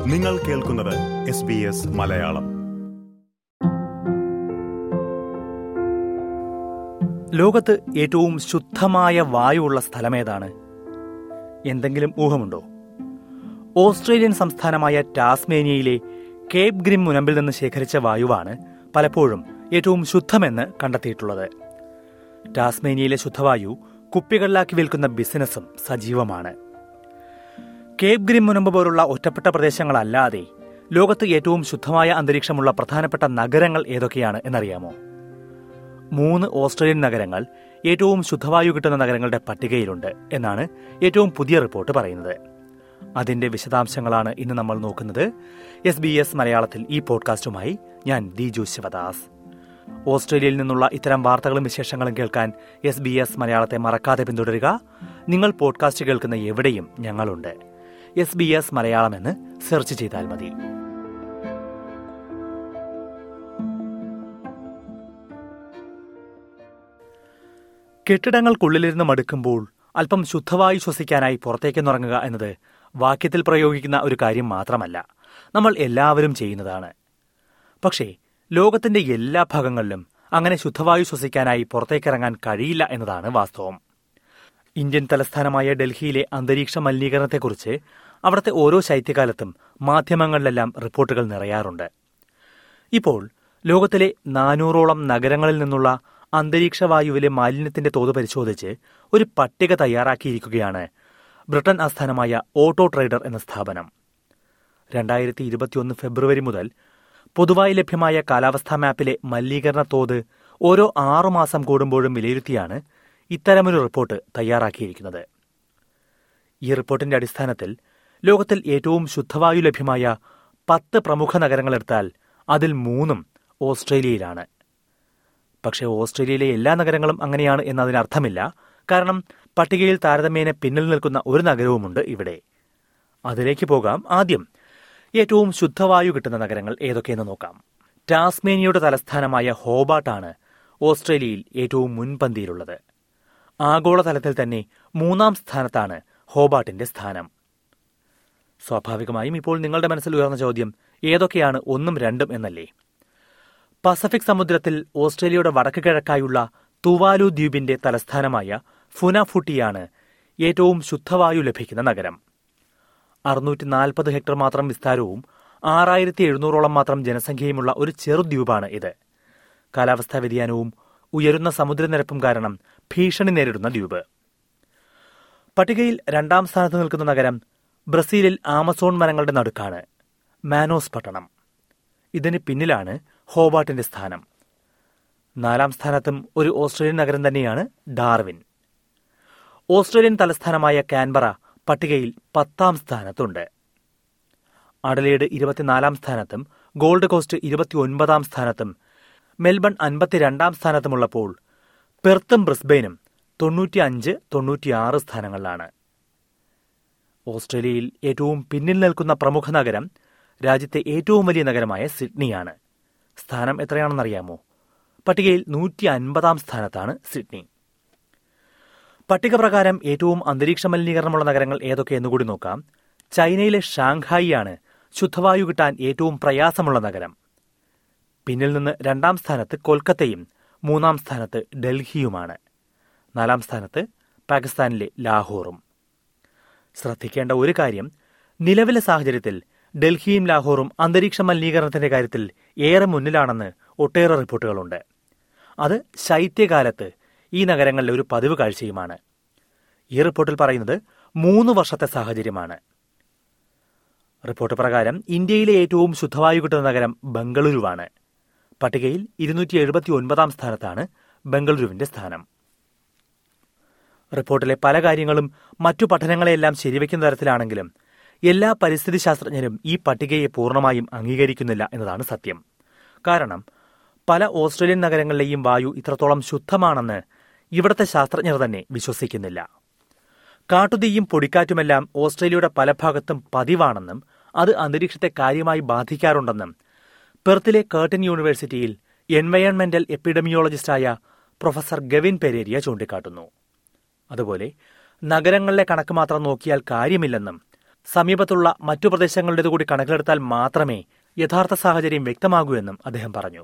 നിങ്ങൾ കേൾക്കുന്നത് S B S Malayalam ലോകത്ത് ഏറ്റവും ശുദ്ധമായ വായുവുള്ള സ്ഥലമേതാണ് എന്തെങ്കിലും ഊഹമുണ്ടോ ഓസ്ട്രേലിയൻ സംസ്ഥാനമായ ടാസ്മേനിയയിലെ കേപ്പ് ഗ്രിം മുനമ്പിൽ നിന്ന് ശേഖരിച്ച വായുവാണ് പലപ്പോഴും ഏറ്റവും ശുദ്ധമെന്ന് കണ്ടെത്തിയിട്ടുള്ളത് ടാസ്മേനിയയിലെ ശുദ്ധവായു കുപ്പികളിലാക്കി വിൽക്കുന്ന ബിസിനസ്സും സജീവമാണ് കേപ്പ് ഗ്രിം മുനമ്പ് പോലുള്ള ഒറ്റപ്പെട്ട പ്രദേശങ്ങളല്ലാതെ ലോകത്ത് ഏറ്റവും ശുദ്ധമായ അന്തരീക്ഷമുള്ള പ്രധാനപ്പെട്ട നഗരങ്ങൾ ഏതൊക്കെയാണ് എന്നറിയാമോ മൂന്ന് ഓസ്ട്രേലിയൻ നഗരങ്ങൾ ഏറ്റവും ശുദ്ധവായു കിട്ടുന്ന നഗരങ്ങളുടെ പട്ടികയിലുണ്ട് എന്നാണ് ഏറ്റവും പുതിയ റിപ്പോർട്ട് പറയുന്നത് അതിന്റെ വിശദാംശങ്ങളാണ് ഇന്ന് നമ്മൾ നോക്കുന്നത് എസ് ബി എസ് മലയാളത്തിൽ ഈ പോഡ്കാസ്റ്റുമായി ഞാൻ ദിജു ശിവദാസ് ഓസ്ട്രേലിയയിൽ നിന്നുള്ള ഇത്തരം വാർത്തകളും വിശേഷങ്ങളും കേൾക്കാൻ എസ് ബി എസ് മലയാളത്തെ മറക്കാതെ പിന്തുടരുക നിങ്ങൾ പോഡ്കാസ്റ്റ് കേൾക്കുന്ന എവിടെയും ഞങ്ങളുണ്ട് എസ് ബി എസ് മലയാളം എന്ന് സെർച്ച് ചെയ്താൽ മതി കെട്ടിടങ്ങൾക്കുള്ളിലിരുന്ന് മടുക്കുമ്പോൾ അല്പം ശുദ്ധവായു ശ്വസിക്കാനായി പുറത്തേക്കൊന്നിറങ്ങുക എന്നത് വാക്യത്തിൽ പ്രയോഗിക്കുന്ന ഒരു കാര്യം മാത്രമല്ല നമ്മൾ എല്ലാവരും ചെയ്യുന്നതാണ് പക്ഷേ ലോകത്തിന്റെ എല്ലാ ഭാഗങ്ങളിലും അങ്ങനെ ശുദ്ധവായു ശ്വസിക്കാനായി പുറത്തേക്കിറങ്ങാൻ കഴിയില്ല എന്നതാണ് വാസ്തവം ഇന്ത്യൻ തലസ്ഥാനമായ ഡൽഹിയിലെ അന്തരീക്ഷ മലിനീകരണത്തെക്കുറിച്ച് അവിടുത്തെ ഓരോ ശൈത്യകാലത്തും മാധ്യമങ്ങളിലെല്ലാം റിപ്പോർട്ടുകൾ നിറയാറുണ്ട് ഇപ്പോൾ ലോകത്തിലെ നാനൂറോളം നഗരങ്ങളിൽ നിന്നുള്ള അന്തരീക്ഷ വായുവിലെ മാലിന്യത്തിന്റെ തോത് പരിശോധിച്ച് ഒരു പട്ടിക തയ്യാറാക്കിയിരിക്കുകയാണ് ബ്രിട്ടൻ ആസ്ഥാനമായ ഓട്ടോ ട്രേഡർ എന്ന സ്ഥാപനം രണ്ടായിരത്തി ഇരുപത്തിയൊന്ന് ഫെബ്രുവരി മുതൽ പൊതുവായി ലഭ്യമായ കാലാവസ്ഥാ മാപ്പിലെ മലിനീകരണ തോത് ഓരോ ആറു മാസം കൂടുമ്പോഴും വിലയിരുത്തിയാണ് ഇത്തരമൊരു റിപ്പോർട്ട് തയ്യാറാക്കിയിരിക്കുന്നത് ഈ റിപ്പോർട്ടിന്റെ അടിസ്ഥാനത്തിൽ ലോകത്തിൽ ഏറ്റവും ശുദ്ധവായു ലഭ്യമായ പത്ത് പ്രമുഖ നഗരങ്ങളെടുത്താൽ അതിൽ മൂന്നും ഓസ്ട്രേലിയയിലാണ് പക്ഷേ ഓസ്ട്രേലിയയിലെ എല്ലാ നഗരങ്ങളും അങ്ങനെയാണ് എന്നതിനർത്ഥമില്ല കാരണം പട്ടികയിൽ താരതമ്യേന പിന്നിൽ നിൽക്കുന്ന ഒരു നഗരവുമുണ്ട് ഇവിടെ അതിലേക്ക് പോകാം ആദ്യം ഏറ്റവും ശുദ്ധവായു കിട്ടുന്ന നഗരങ്ങൾ ഏതൊക്കെയെന്ന് നോക്കാം ടാസ്മേനിയയുടെ തലസ്ഥാനമായ ഹോബാട്ടാണ് ഓസ്ട്രേലിയയിൽ ഏറ്റവും മുൻപന്തിയിലുള്ളത് ആഗോളതലത്തിൽ തന്നെ മൂന്നാം സ്ഥാനത്താണ് ഹോബാട്ടിന്റെ സ്ഥാനം സ്വാഭാവികമായും ഇപ്പോൾ നിങ്ങളുടെ മനസ്സിൽ ഉയർന്ന ചോദ്യം ഏതൊക്കെയാണ് ഒന്നും രണ്ടും എന്നല്ലേ പസഫിക് സമുദ്രത്തിൽ ഓസ്ട്രേലിയയുടെ വടക്ക് കിഴക്കായുള്ള തുവാലു ദ്വീപിന്റെ തലസ്ഥാനമായ ഫുനാഫുട്ടിയാണ് ഏറ്റവും ശുദ്ധവായു ലഭിക്കുന്ന നഗരം അറുന്നൂറ്റി നാൽപ്പത് ഹെക്ടർ മാത്രം വിസ്താരവും ആറായിരത്തി എഴുന്നൂറോളം മാത്രം ജനസംഖ്യയുമുള്ള ഒരു ചെറുദ്വീപാണ് ഇത് കാലാവസ്ഥാ വ്യതിയാനവും ഉയരുന്ന സമുദ്രനിരപ്പും കാരണം ഭീഷണി നേരിടുന്ന ദ്വീപ് പട്ടികയിൽ രണ്ടാം സ്ഥാനത്ത് നിൽക്കുന്ന നഗരം ബ്രസീലിൽ ആമസോൺ വനങ്ങളുടെ നടുക്കാണ് മാനോസ് പട്ടണം ഇതിന് പിന്നിലാണ് ഹോബാട്ടിന്റെ സ്ഥാനം നാലാം സ്ഥാനത്തും ഒരു ഓസ്ട്രേലിയൻ നഗരം തന്നെയാണ് ഡാർവിൻ ഓസ്ട്രേലിയൻ തലസ്ഥാനമായ കാൻബറ പട്ടികയിൽ പത്താം സ്ഥാനത്തുണ്ട് അഡലേഡ് ഇരുപത്തിനാലാം സ്ഥാനത്തും ഗോൾഡ് കോസ്റ്റ് ഇരുപത്തിയൊൻപതാം സ്ഥാനത്തും മെൽബൺ അൻപത്തിരണ്ടാം സ്ഥാനത്തുമുള്ളപ്പോൾ പെർത്തും ബ്രിസ്ബെയിനും തൊണ്ണൂറ്റിയഞ്ച് തൊണ്ണൂറ്റിയാറ് സ്ഥാനങ്ങളിലാണ് ഓസ്ട്രേലിയയിൽ ഏറ്റവും പിന്നിൽ നിൽക്കുന്ന പ്രമുഖ നഗരം രാജ്യത്തെ ഏറ്റവും വലിയ നഗരമായ സിഡ്നിയാണ് സ്ഥാനം എത്രയാണെന്നറിയാമോ പട്ടികയിൽ നൂറ്റി അൻപതാം സ്ഥാനത്താണ് സിഡ്നി പട്ടിക പ്രകാരം ഏറ്റവും അന്തരീക്ഷ മലിനീകരണമുള്ള നഗരങ്ങൾ ഏതൊക്കെയെന്നുകൂടി നോക്കാം ചൈനയിലെ ഷാങ്ഹായിയാണ് ശുദ്ധവായു കിട്ടാൻ ഏറ്റവും പ്രയാസമുള്ള നഗരം പിന്നിൽ നിന്ന് രണ്ടാം സ്ഥാനത്ത് കൊൽക്കത്തയും മൂന്നാം സ്ഥാനത്ത് ഡൽഹിയുമാണ് നാലാം സ്ഥാനത്ത് പാകിസ്ഥാനിലെ ലാഹോറും ശ്രദ്ധിക്കേണ്ട ഒരു കാര്യം നിലവിലെ സാഹചര്യത്തിൽ ഡൽഹിയും ലാഹോറും അന്തരീക്ഷ മലിനീകരണത്തിന്റെ കാര്യത്തിൽ ഏറെ മുന്നിലാണെന്ന് ഒട്ടേറെ റിപ്പോർട്ടുകളുണ്ട് അത് ശൈത്യകാലത്ത് ഈ നഗരങ്ങളിലെ ഒരു പതിവ് കാഴ്ചയുമാണ് ഈ റിപ്പോർട്ടിൽ പറയുന്നത് മൂന്ന് വർഷത്തെ സാഹചര്യമാണ് റിപ്പോർട്ട് പ്രകാരം ഇന്ത്യയിലെ ഏറ്റവും ശുദ്ധവായു കിട്ടുന്ന നഗരം ബംഗളൂരുവാണ് പട്ടികയിൽ ഇരുന്നൂറ്റി എഴുപത്തി ഒൻപതാം സ്ഥാനത്താണ് ബംഗളൂരുവിന്റെ സ്ഥാനം റിപ്പോർട്ടിലെ പല കാര്യങ്ങളും മറ്റു പഠനങ്ങളെയെല്ലാം ശരിവയ്ക്കുന്ന തരത്തിലാണെങ്കിലും എല്ലാ പരിസ്ഥിതി ശാസ്ത്രജ്ഞരും ഈ പട്ടികയെ പൂർണ്ണമായും അംഗീകരിക്കുന്നില്ല എന്നതാണ് സത്യം കാരണം പല ഓസ്ട്രേലിയൻ നഗരങ്ങളിലെയും വായു ഇത്രത്തോളം ശുദ്ധമാണെന്ന് ഇവിടുത്തെ ശാസ്ത്രജ്ഞർ തന്നെ വിശ്വസിക്കുന്നില്ല കാട്ടുതീയും പൊടിക്കാറ്റുമെല്ലാം ഓസ്ട്രേലിയയുടെ പല ഭാഗത്തും പതിവാണെന്നും അത് അന്തരീക്ഷത്തെ കാര്യമായി ബാധിക്കാറുണ്ടെന്നും പെർത്തിലെ കേർട്ടൻ യൂണിവേഴ്സിറ്റിയിൽ എൻവയോൺമെന്റൽ എപ്പിഡമിയോളജിസ്റ്റായ പ്രൊഫസർ ഗവിൻ പെരേരിയ ചൂണ്ടിക്കാട്ടുന്നു അതുപോലെ നഗരങ്ങളിലെ കണക്ക് മാത്രം നോക്കിയാൽ കാര്യമില്ലെന്നും സമീപത്തുള്ള മറ്റു പ്രദേശങ്ങളുടേത് കൂടി കണക്കിലെടുത്താൽ മാത്രമേ യഥാർത്ഥ സാഹചര്യം വ്യക്തമാകൂ എന്നും അദ്ദേഹം പറഞ്ഞു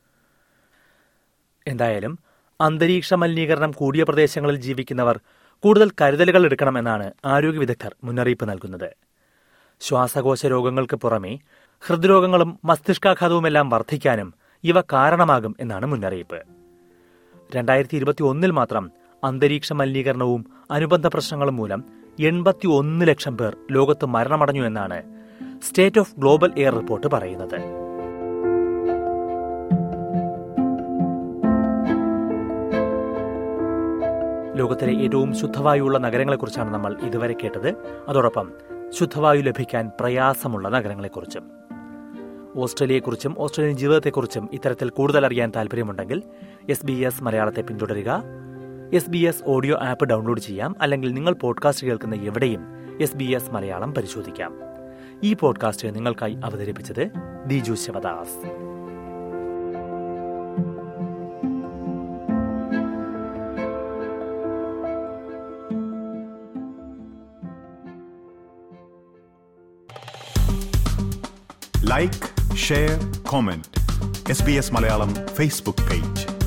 എന്തായാലും അന്തരീക്ഷ മലിനീകരണം കൂടിയ പ്രദേശങ്ങളിൽ ജീവിക്കുന്നവർ കൂടുതൽ കരുതലുകൾ എടുക്കണമെന്നാണ് ആരോഗ്യ വിദഗ്ധർ മുന്നറിയിപ്പ് നൽകുന്നത് ശ്വാസകോശ രോഗങ്ങൾക്ക് പുറമെ ഹൃദ്രോഗങ്ങളും മസ്തിഷ്കാഘാതവുമെല്ലാം വർദ്ധിക്കാനും ഇവ കാരണമാകും എന്നാണ് മുന്നറിയിപ്പ് രണ്ടായിരത്തി ഇരുപത്തി ഒന്നിൽ മാത്രം അന്തരീക്ഷ മലിനീകരണവും അനുബന്ധ പ്രശ്നങ്ങളും മൂലം എൺപത്തി ഒന്ന് ലക്ഷം പേർ ലോകത്ത് മരണമടഞ്ഞു എന്നാണ് State of Global Air report പറയുന്നത് ലോകത്തിലെ ഏറ്റവും ശുദ്ധവായുവുള്ള നഗരങ്ങളെക്കുറിച്ചാണ് നമ്മൾ ഇതുവരെ കേട്ടത് അതോടൊപ്പം ശുദ്ധവായു ലഭിക്കാൻ പ്രയാസമുള്ള നഗരങ്ങളെക്കുറിച്ചും ഓസ്ട്രേലിയയെക്കുറിച്ചും ഓസ്ട്രേലിയൻ ജീവിതത്തെക്കുറിച്ചും ഇത്തരത്തിൽ കൂടുതൽ അറിയാൻ താല്പര്യമുണ്ടെങ്കിൽ എസ് ബി എസ് മലയാളത്തെ പിന്തുടരുക S B S audio app download ചെയ്യാം അല്ലെങ്കിൽ നിങ്ങൾ പോഡ്കാസ്റ്റ് കേൾക്കുന്ന എവിടെയും എസ് ബി എസ് മലയാളം പരിശോധിക്കാം ഈ പോഡ്കാസ്റ്റ് നിങ്ങൾക്കായി അവതരിപ്പിച്ചത് Diju Sivadas like share comment S B S Malayalam Facebook page